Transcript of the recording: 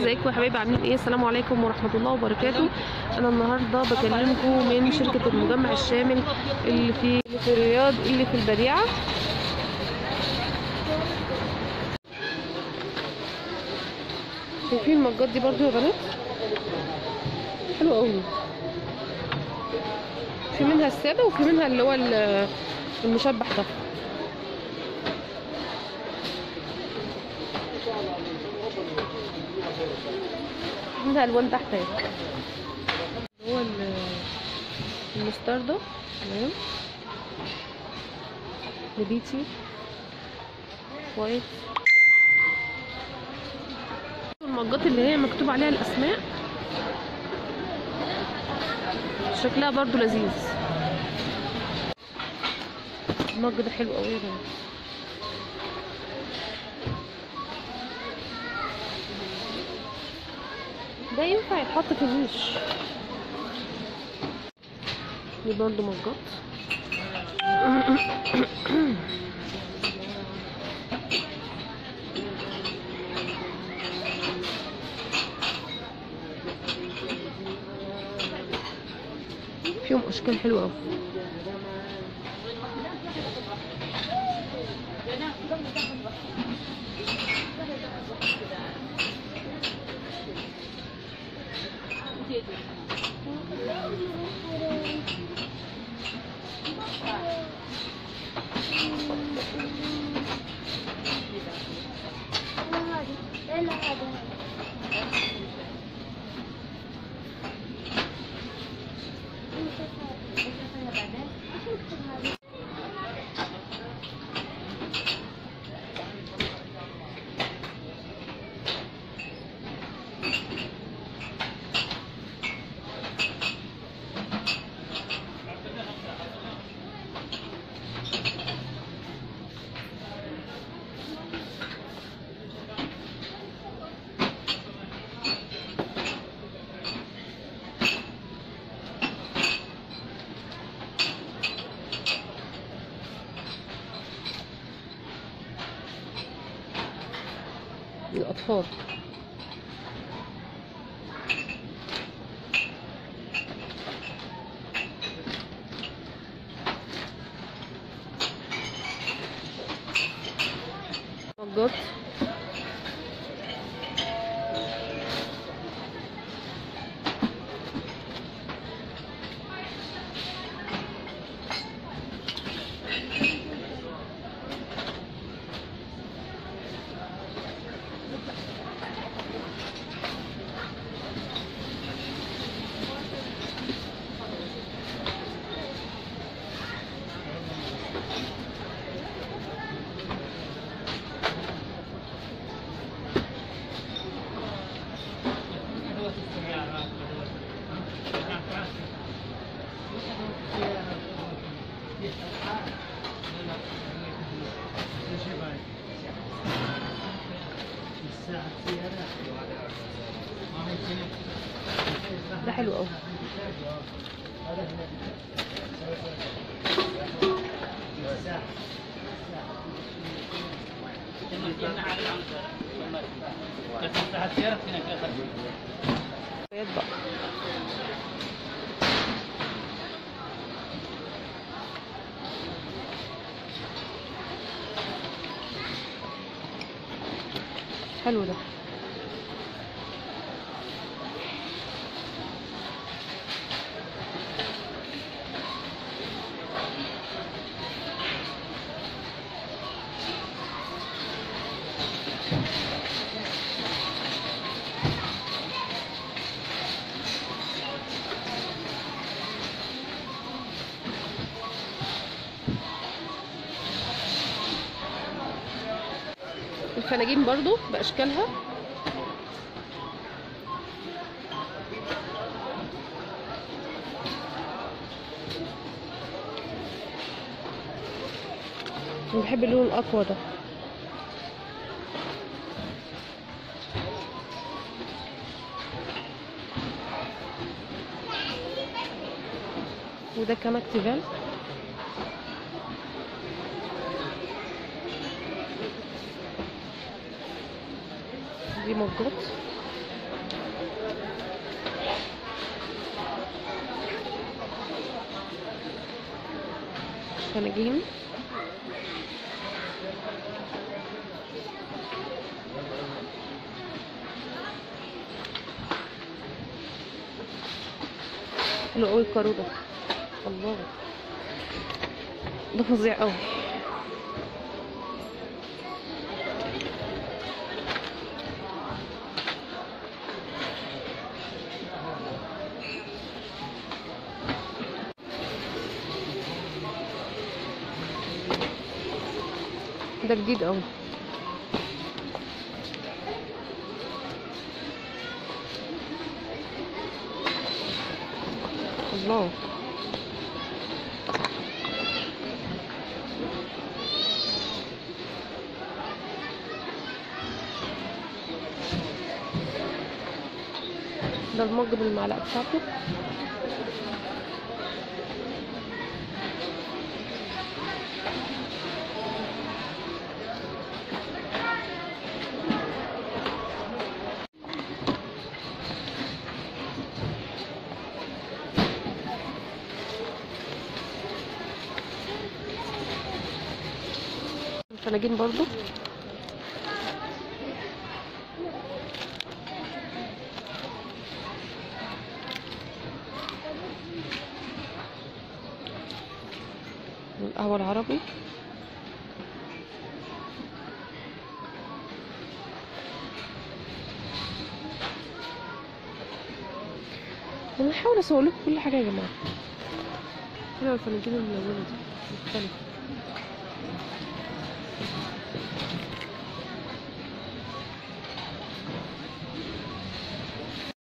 ازيكم يا حبايبي عاملين ايه السلام عليكم ورحمه الله وبركاته انا النهارده بكلمكم من شركه المجمع الشامل اللي في اللي في الرياض اللي في البديعه شايفين المجات دي برضو يا بنات حلو قوي في منها الساده وفي منها اللي هو ال- المشبح ده منها الوان تحت اهي اللي هو ال- المستردة تمام نبيتي وايت المجات اللي هي مكتوب عليها الاسماء شكلها برضو لذيذ المج ده حلو قوي يا بنات ده ينفع يتحط في النيش دي برضو مجات فيهم اشكال حلوه قوي للاطفال مجات ده حلو قوي بيات بقى حلو ده الفناجين برضو باشكالها أنا بحب اللون الاقوى ده وده كمان اكتيفال دي مجات فناجين حلو قوي الكارو ده الله ده فظيع قوي ده جديد قوي الله ده المج بالمعلقه بتاعته الفناجين برضو القهوة العربي انا بحاول اسوق لكم كل حاجه يا جماعه حلوه الفناجين الملونه دي مختلفه